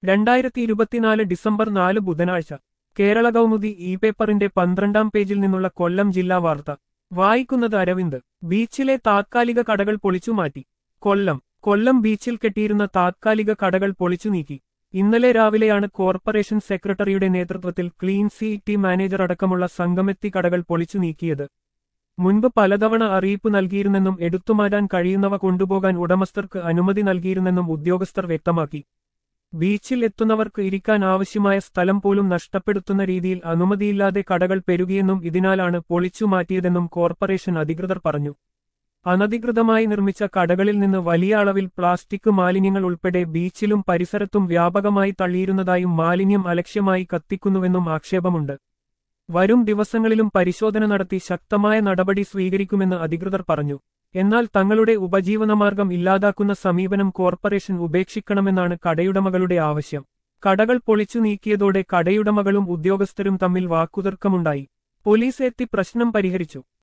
രണ്ടായിരത്തി ഇരുപത്തിനാല് ഡിസംബർ നാല് ബുധനാഴ്ച കേരള കൗമുദി ഇ പേപ്പറിന്റെ പന്ത്രണ്ടാം പേജിൽ നിന്നുള്ള കൊല്ലം ജില്ലാ വാർത്ത വായിക്കുന്നത് അരവിന്ദ് ബീച്ചിലെ താത്കാലിക കടകൾ പൊളിച്ചുമാറ്റി കൊല്ലം കൊല്ലം ബീച്ചിൽ കെട്ടിയിരുന്ന താത്കാലിക കടകൾ പൊളിച്ചു നീക്കി ഇന്നലെ രാവിലെയാണ് കോർപ്പറേഷൻ സെക്രട്ടറിയുടെ നേതൃത്വത്തിൽ ക്ലീൻ സി ടി മാനേജർ അടക്കമുള്ള സംഘമെത്തി കടകൾ പൊളിച്ചു നീക്കിയത് മുൻപ് പലതവണ അറിയിപ്പ് നൽകിയിരുന്നെന്നും എടുത്തുമാറ്റാൻ കഴിയുന്നവ കൊണ്ടുപോകാൻ ഉടമസ്ഥർക്ക് അനുമതി നൽകിയിരുന്നെന്നും ഉദ്യോഗസ്ഥർ വ്യക്തമാക്കി ബീച്ചിൽ എത്തുന്നവർക്ക് ഇരിക്കാൻ ആവശ്യമായ സ്ഥലം പോലും നഷ്ടപ്പെടുത്തുന്ന രീതിയിൽ അനുമതിയില്ലാതെ കടകൾ പെരുകിയെന്നും ഇതിനാലാണ് പൊളിച്ചു മാറ്റിയതെന്നും കോർപ്പറേഷൻ അധികൃതർ പറഞ്ഞു അനധികൃതമായി നിർമ്മിച്ച കടകളിൽ നിന്ന് വലിയ അളവിൽ പ്ലാസ്റ്റിക് മാലിന്യങ്ങൾ ഉൾപ്പെടെ ബീച്ചിലും പരിസരത്തും വ്യാപകമായി തള്ളിയിരുന്നതായും മാലിന്യം അലക്ഷ്യമായി കത്തിക്കുന്നുവെന്നും ആക്ഷേപമുണ്ട് വരും ദിവസങ്ങളിലും പരിശോധന നടത്തി ശക്തമായ നടപടി സ്വീകരിക്കുമെന്ന് അധികൃതർ പറഞ്ഞു എന്നാൽ തങ്ങളുടെ ഉപജീവനമാർഗം ഇല്ലാതാക്കുന്ന സമീപനം കോർപ്പറേഷൻ ഉപേക്ഷിക്കണമെന്നാണ് കടയുടമകളുടെ ആവശ്യം കടകൾ പൊളിച്ചു നീക്കിയതോടെ കടയുടമകളും ഉദ്യോഗസ്ഥരും തമ്മിൽ വാക്കുതർക്കമുണ്ടായി പോലീസ് എത്തി പ്രശ്നം പരിഹരിച്ചു